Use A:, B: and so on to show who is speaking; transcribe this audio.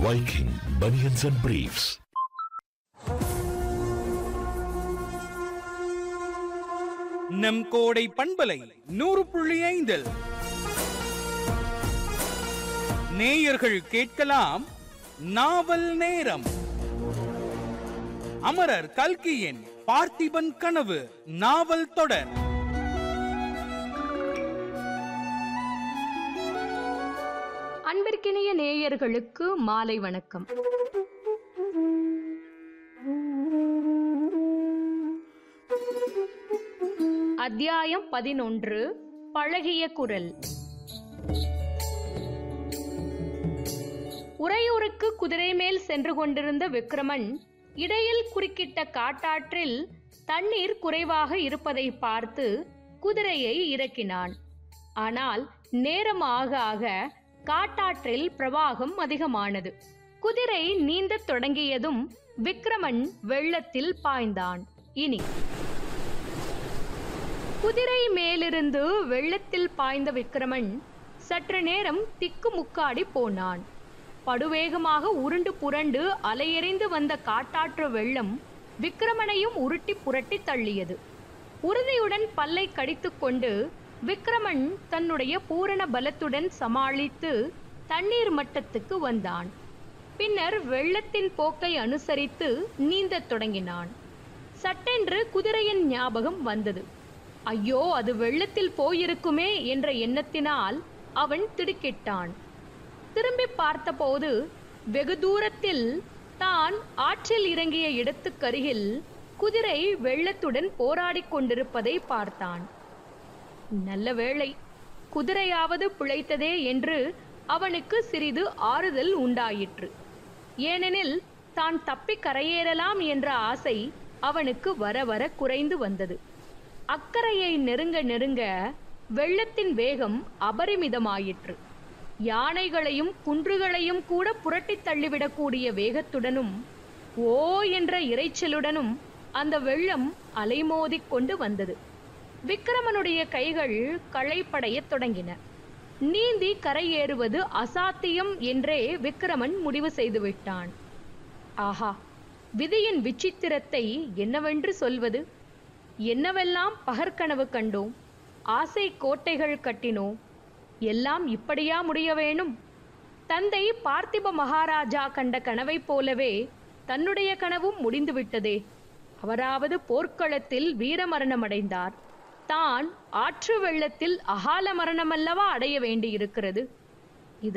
A: Viking Bunions and Briefs.
B: நம் கோடை பண்பலை நூறு புள்ளி ஐந்தில் நேயர்கள் கேட்கலாம் நாவல் நேரம் அமரர் கல்கியின் பார்த்திபன் கனவு நாவல் தொடர்
C: அன்பிற்கினிய நேயர்களுக்கு மாலை வணக்கம் அத்தியாயம் பதினொன்று பழகிய குரல் உறையூருக்கு குதிரை மேல் சென்று கொண்டிருந்த விக்ரமன் இடையில் குறுக்கிட்ட காட்டாற்றில் தண்ணீர் குறைவாக இருப்பதை பார்த்து குதிரையை இறக்கினான் ஆனால் நேரம் ஆக ஆக காட்டாற்றில் பிரவாகம் அதிகமானது குதிரை நீந்தத் தொடங்கியதும் விக்ரமன் வெள்ளத்தில் பாய்ந்தான் இனி குதிரை மேலிருந்து வெள்ளத்தில் பாய்ந்த விக்ரமன் சற்று நேரம் திக்கு முக்காடி போனான் படுவேகமாக உருண்டு புரண்டு அலையெறிந்து வந்த காட்டாற்று வெள்ளம் விக்ரமனையும் உருட்டி புரட்டி தள்ளியது உறுதியுடன் பல்லை கடித்துக்கொண்டு விக்ரமன் தன்னுடைய பூரண பலத்துடன் சமாளித்து தண்ணீர் மட்டத்துக்கு வந்தான் பின்னர் வெள்ளத்தின் போக்கை அனுசரித்து நீந்தத் தொடங்கினான் சட்டென்று குதிரையின் ஞாபகம் வந்தது ஐயோ அது வெள்ளத்தில் போயிருக்குமே என்ற எண்ணத்தினால் அவன் திடுக்கிட்டான் திரும்பி பார்த்தபோது வெகு தூரத்தில் தான் ஆற்றில் இறங்கிய இடத்துக்கருகில் குதிரை வெள்ளத்துடன் போராடிக் கொண்டிருப்பதை பார்த்தான் நல்ல வேளை குதிரையாவது பிழைத்ததே என்று அவனுக்கு சிறிது ஆறுதல் உண்டாயிற்று ஏனெனில் தான் தப்பி கரையேறலாம் என்ற ஆசை அவனுக்கு வர வர குறைந்து வந்தது அக்கறையை நெருங்க நெருங்க வெள்ளத்தின் வேகம் அபரிமிதமாயிற்று யானைகளையும் குன்றுகளையும் கூட புரட்டித் தள்ளிவிடக்கூடிய வேகத்துடனும் ஓ என்ற இரைச்சலுடனும் அந்த வெள்ளம் அலைமோதிக் கொண்டு வந்தது விக்ரமனுடைய கைகள் களைப்படையத் தொடங்கின நீந்தி கரையேறுவது அசாத்தியம் என்றே விக்ரமன் முடிவு செய்துவிட்டான் ஆஹா விதியின் விசித்திரத்தை என்னவென்று சொல்வது என்னவெல்லாம் பகற்கனவு கண்டோம் ஆசை கோட்டைகள் கட்டினோம் எல்லாம் இப்படியா முடிய வேணும் தந்தை பார்த்திப மகாராஜா கண்ட கனவைப் போலவே தன்னுடைய கனவும் முடிந்துவிட்டதே அவராவது போர்க்களத்தில் வீரமரணமடைந்தார் தான் ஆற்று வெள்ளத்தில் அகால மரணமல்லவா அடைய வேண்டியிருக்கிறது